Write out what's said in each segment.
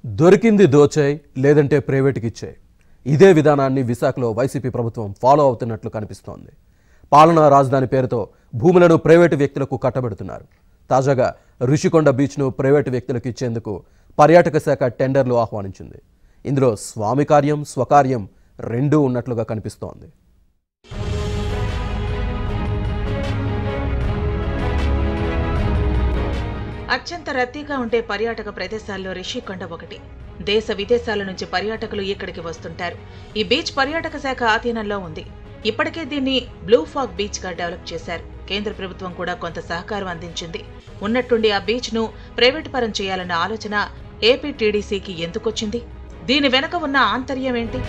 దొరికింది దోచేయ్ లేదంటే ప్రైవేటుకి ఇచ్చేయ్ ఇదే విధానాన్ని విశాఖలో వైసీపీ ప్రభుత్వం ఫాలో అవుతున్నట్లు కనిపిస్తోంది పాలనా రాజధాని పేరుతో భూములను ప్రైవేటు వ్యక్తులకు కట్టబెడుతున్నారు తాజాగా ఋషికొండ బీచ్ను ప్రైవేటు వ్యక్తులకు ఇచ్చేందుకు పర్యాటక శాఖ టెండర్లు ఆహ్వానించింది ఇందులో స్వామి కార్యం స్వకార్యం రెండూ ఉన్నట్లుగా కనిపిస్తోంది అత్యంత రద్దీగా ఉండే పర్యాటక ప్రదేశాల్లో రిషికొండ ఒకటి దేశ విదేశాల నుంచి పర్యాటకులు ఇక్కడికి వస్తుంటారు ఈ బీచ్ పర్యాటక శాఖ ఆధీనంలో ఉంది ఇప్పటికే దీన్ని బ్లూ ఫాగ్ బీచ్ గా డెవలప్ చేశారు కేంద్ర ప్రభుత్వం కూడా కొంత సహకారం అందించింది ఉన్నట్టుండి ఆ బీచ్ ను ప్రైవేటు పరం చేయాలన్న ఆలోచన ఏపీ టీడీసీకి ఎందుకొచ్చింది దీని వెనక ఉన్న ఆంతర్యం ఏంటి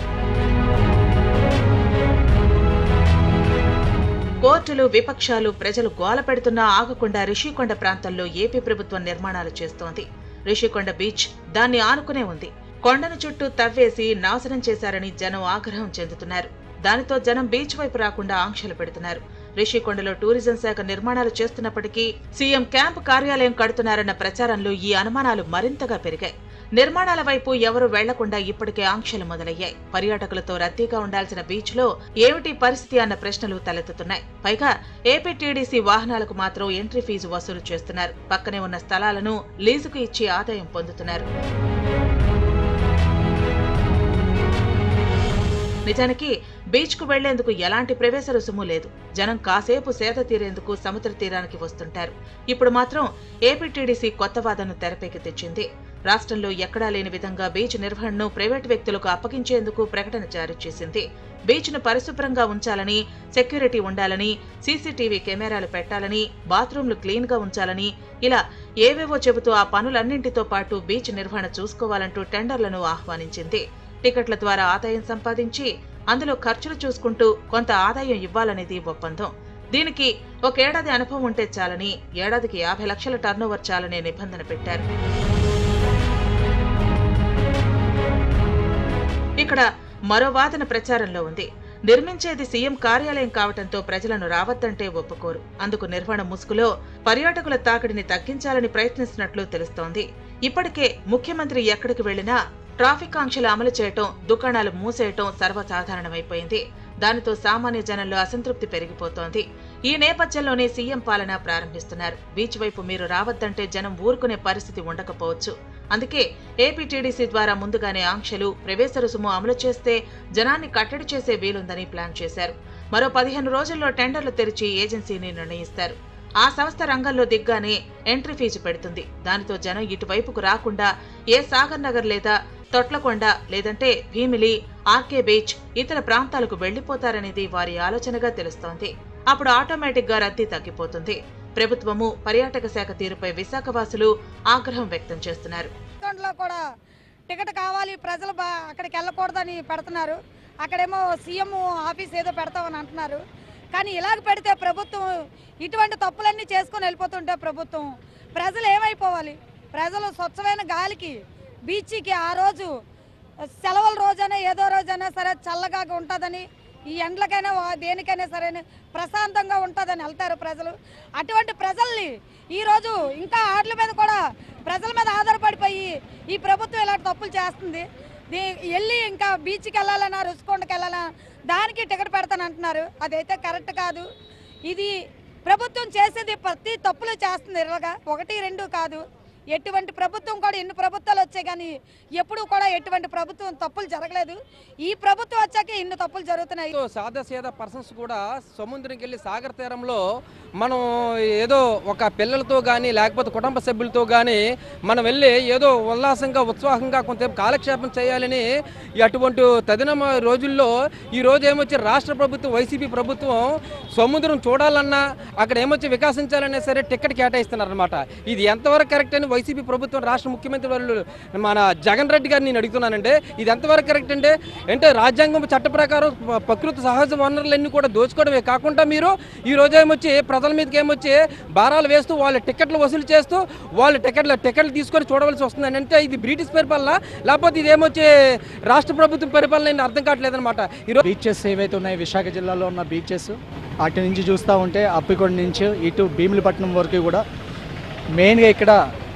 కోర్టులు విపక్షాలు ప్రజలు గోల పెడుతున్నా ఆగకుండా రిషికొండ ప్రాంతంలో ఏపీ ప్రభుత్వం నిర్మాణాలు చేస్తోంది రిషికొండ బీచ్ దాన్ని ఆనుకునే ఉంది కొండను చుట్టూ తవ్వేసి నాశనం చేశారని జనం ఆగ్రహం చెందుతున్నారు దానితో జనం బీచ్ వైపు రాకుండా ఆంక్షలు పెడుతున్నారు రిషికొండలో టూరిజం శాఖ నిర్మాణాలు చేస్తున్నప్పటికీ సీఎం క్యాంప్ కార్యాలయం కడుతున్నారన్న ప్రచారంలో ఈ అనుమానాలు మరింతగా పెరిగాయి నిర్మాణాల వైపు ఎవరు వెళ్లకుండా ఇప్పటికే ఆంక్షలు మొదలయ్యాయి పర్యాటకులతో రద్దీగా ఉండాల్సిన బీచ్ లో ఏమిటి పరిస్థితి అన్న ప్రశ్నలు తలెత్తుతున్నాయి పైగా ఏపీ టీడీసీ వాహనాలకు మాత్రం ఎంట్రీ ఫీజు వసూలు చేస్తున్నారు పక్కనే ఉన్న స్థలాలను లీజుకు ఇచ్చి ఆదాయం పొందుతున్నారు నిజానికి బీచ్ కు వెళ్లేందుకు ఎలాంటి ప్రవేశ రుసుము లేదు జనం కాసేపు సేద తీరేందుకు సముద్ర తీరానికి వస్తుంటారు ఇప్పుడు మాత్రం ఏపీ టీడీసీ కొత్త వాదనను తెరపైకి తెచ్చింది రాష్ట్రంలో ఎక్కడా లేని విధంగా బీచ్ నిర్వహణను ప్రైవేటు వ్యక్తులకు అప్పగించేందుకు ప్రకటన జారీ చేసింది బీచ్ ను పరిశుభ్రంగా ఉంచాలని సెక్యూరిటీ ఉండాలని సీసీటీవీ కెమెరాలు పెట్టాలని బాత్రూంలు క్లీన్ గా ఉంచాలని ఇలా ఏవేవో చెబుతూ ఆ పనులన్నింటితో పాటు బీచ్ నిర్వహణ చూసుకోవాలంటూ టెండర్లను ఆహ్వానించింది టికెట్ల ద్వారా ఆదాయం సంపాదించి అందులో ఖర్చులు చూసుకుంటూ కొంత ఆదాయం ఇవ్వాలనేది ఒప్పందం దీనికి ఒకేడాది అనుభవం ఉంటే చాలని ఏడాదికి యాభై లక్షల టర్నోవర్ చాలనే నిబంధన పెట్టారు ఇక్కడ మరో వాదన ప్రచారంలో ఉంది నిర్మించేది సీఎం కార్యాలయం కావటంతో ప్రజలను రావద్దంటే ఒప్పుకోరు అందుకు నిర్వహణ ముసుగులో పర్యాటకుల తాకిడిని తగ్గించాలని ప్రయత్నిస్తున్నట్లు తెలుస్తోంది ఇప్పటికే ముఖ్యమంత్రి ఎక్కడికి వెళ్లినా ట్రాఫిక్ ఆంక్షలు అమలు చేయటం దుకాణాలు మూసేయటం సర్వసాధారణమైపోయింది దానితో సామాన్య జనంలో అసంతృప్తి పెరిగిపోతోంది ఈ నేపథ్యంలోనే సీఎం పాలన ప్రారంభిస్తున్నారు బీచ్ వైపు మీరు రావద్దంటే జనం ఊరుకునే పరిస్థితి ఉండకపోవచ్చు అందుకే ఏపీ టీడీసీ ద్వారా ముందుగానే ఆంక్షలు ప్రవేశ రుసుము అమలు చేస్తే జనాన్ని కట్టడి చేసే వీలుందని ప్లాన్ చేశారు మరో పదిహేను రోజుల్లో టెండర్లు తెరిచి ఏజెన్సీని నిర్ణయిస్తారు ఆ సంస్థ రంగంలో దిగ్గానే ఎంట్రీ ఫీజు పెడుతుంది దానితో జనం ఇటువైపుకు రాకుండా ఏ సాగర్ నగర్ లేదా తొట్లకొండ లేదంటే భీమిలి ఆర్కే బీచ్ ఇతర ప్రాంతాలకు వెళ్లిపోతారనేది వారి ఆలోచనగా తెలుస్తోంది అప్పుడు ఆటోమేటిక్ గా రద్దీ తగ్గిపోతుంది ప్రభుత్వము పర్యాటక శాఖ తీరుపై విశాఖవాసులు ఆగ్రహం వ్యక్తం చేస్తున్నారు లో కూడా టికెట్ కావాలి ప్రజలు బా అక్కడికి వెళ్ళకూడదని పెడుతున్నారు అక్కడేమో సీఎం ఆఫీస్ ఏదో పెడతామని అంటున్నారు కానీ ఇలాగ పెడితే ప్రభుత్వం ఇటువంటి తప్పులన్నీ చేసుకొని వెళ్ళిపోతుంటే ప్రభుత్వం ప్రజలు ఏమైపోవాలి ప్రజలు స్వచ్ఛమైన గాలికి బీచ్కి ఆ రోజు సెలవుల రోజైనా ఏదో రోజైనా సరే చల్లగా ఉంటుందని ఈ ఎండ్లకైనా వా- దేనికైనా సరే ప్రశాంతంగా ఉంటుందని వెళ్తారు ప్రజలు అటువంటి ప్రజల్ని ఈరోజు ఇంకా ఆటల మీద కూడా ప్రజల మీద ఆధారపడిపోయి ఈ ప్రభుత్వం ఇలాంటి తప్పులు చేస్తుంది దీ- వెళ్ళి ఇంకా బీచ్కి వెళ్ళాలన్నా రుచికొండకి వెళ్ళాలన్నా దానికి టికెట్ పెడతానంటున్నారు అదైతే కరెక్ట్ కాదు ఇది ప్రభుత్వం చేసేది ప్రతి తప్పులు చేస్తుంది ఇలాగా ఒకటి రెండు కాదు ఎటువంటి ప్రభుత్వం కూడా ఎన్ని ప్రభుత్వాలు వచ్చాయి కానీ ఎప్పుడు కూడా ఎటువంటి ప్రభుత్వం తప్పులు జరగలేదు ఈ ప్రభుత్వం వచ్చాక ఇన్ని తప్పులు జరుగుతున్నాయి సో సాదా సీదా పర్సన్స్ కూడా సముద్రంకి వెళ్ళి సాగర్ తీరంలో మనం ఏదో ఒక పిల్లలతో కానీ లేకపోతే కుటుంబ సభ్యులతో కానీ మనం వెళ్ళి ఏదో ఉల్లాసంగా ఉత్సాహంగా కొంత కాలక్షేపం చేయాలని ఈ అటువంటి తదినమ రోజుల్లో ఈ రోజు ఏమొచ్చి రాష్ట్ర ప్రభుత్వం వైసీపీ ప్రభుత్వం సముద్రం చూడాలన్నా అక్కడ ఏమొచ్చి వికాసించాలన్నా సరే టికెట్ కేటాయిస్తున్నారు అనమాట ఇది ఎంతవరకు కరెక్ట్ అని వైసీపీ ప్రభుత్వం రాష్ట్ర ముఖ్యమంత్రి వాళ్ళు మన జగన్ రెడ్డి గారిని నేను అడుగుతున్నానంటే ఇది ఎంతవరకు కరెక్ట్ అంటే అంటే రాజ్యాంగం చట్ట ప్రకారం ప- ప్రకృతి సహజ వనరులన్నీ కూడా దోచుకోవడమే కాకుండా మీరు ఈ రోజు ఏమొచ్చి ప్రజల మీదకి ఏమొచ్చి భారాలు వేస్తూ వాళ్ళ టికెట్లు వసూలు చేస్తూ వాళ్ళ టికెట్లు టికెట్లు తీసుకొని చూడవలసి వస్తుంది అంటే ఇది బ్రిటిష్ పరిపాలన లేకపోతే ఇది ఏమొచ్చి రాష్ట్ర ప్రభుత్వం పరిపాలన అని అర్థం కావట్లేదన్నమాట ఈరోజు బీచెస్ ఏవైతే ఉన్నాయో విశాఖ జిల్లాలో ఉన్న బీచెస్ అటు నుంచి చూస్తూ ఉంటే అప్పికొండ నుంచి ఇటు భీమిలిపట్నం వరకు కూడా మెయిన్గా ఇక్కడ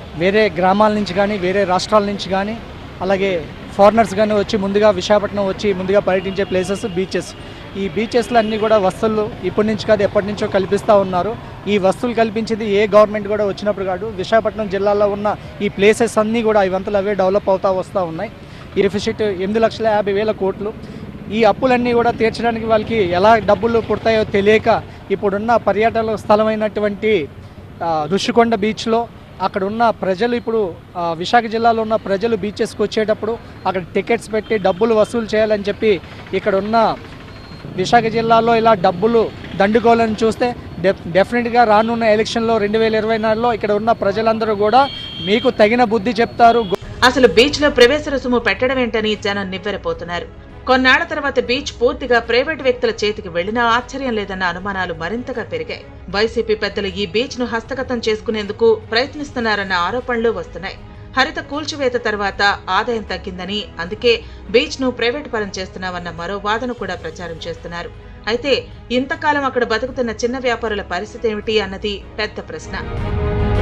వేరే గ్రామాల నుంచి కానీ వేరే రాష్ట్రాల నుంచి కానీ అలాగే ఫారినర్స్ కానీ వచ్చి ముందుగా విశాఖపట్నం వచ్చి ముందుగా పర్యటించే ప్లేసెస్ బీచెస్ ఈ బీచెస్లో అన్నీ కూడా వస్తువులు ఇప్పటి నుంచి కాదు ఎప్పటి నుంచో కల్పిస్తూ ఉన్నారు ఈ వస్తువులు కల్పించింది ఏ గవర్నమెంట్ కూడా వచ్చినప్పుడు కాదు విశాఖపట్నం జిల్లాలో ఉన్న ఈ ప్లేసెస్ అన్నీ కూడా ఇవంతలు అవే డెవలప్ అవుతూ వస్తూ ఉన్నాయి ఈ డెఫిసిట్ ఎనిమిది లక్షల యాభై వేల కోట్లు ఈ అప్పులన్నీ కూడా తీర్చడానికి వాళ్ళకి ఎలా డబ్బులు పుడతాయో తెలియక ఇప్పుడున్న పర్యటన స్థలమైనటువంటి ఆ, ఋషికొండ బీచ్లో అక్కడ ఉన్న ప్రజలు ఇప్పుడు ఆ, విశాఖ జిల్లాలో ఉన్న ప్రజలు బీచెస్కి వచ్చేటప్పుడు అక్కడ టికెట్స్ పెట్టి డబ్బులు వసూలు చేయాలని చెప్పి ఇక్కడ ఉన్న విశాఖ జిల్లాలో ఇలా డబ్బులు దండుకోవాలని చూస్తే డెఫ్ డెఫినెట్గా రానున్న ఎలక్షన్లో రెండు వేల ఇరవై నాలుగులో ఇక్కడ ఉన్న ప్రజలందరూ కూడా మీకు తగిన బుద్ధి చెప్తారు అసలు బీచ్ లో ప్రవేశ రుసుము పెట్టడం ఏంటని జనం నివ్వెరపోతున్నారు కొన్నాళ్ల తర్వాత బీచ్ పూర్తిగా ప్రైవేటు వ్యక్తుల చేతికి వెళ్లినా ఆశ్చర్యం లేదన్న అనుమానాలు మరింతగా పెరిగాయి వైసీపీ పెద్దలు ఈ బీచ్ ను హస్తగతం చేసుకునేందుకు ప్రయత్నిస్తున్నారన్న ఆరోపణలు వస్తున్నాయి హరిత కూల్చివేత తర్వాత ఆదాయం తగ్గిందని అందుకే బీచ్ ను ప్రైవేటు పరం చేస్తున్నామన్న మరో వాదన కూడా ప్రచారం చేస్తున్నారు అయితే ఇంతకాలం అక్కడ బతుకుతున్న చిన్న వ్యాపారుల పరిస్థితి ఏమిటి అన్నది పెద్ద ప్రశ్న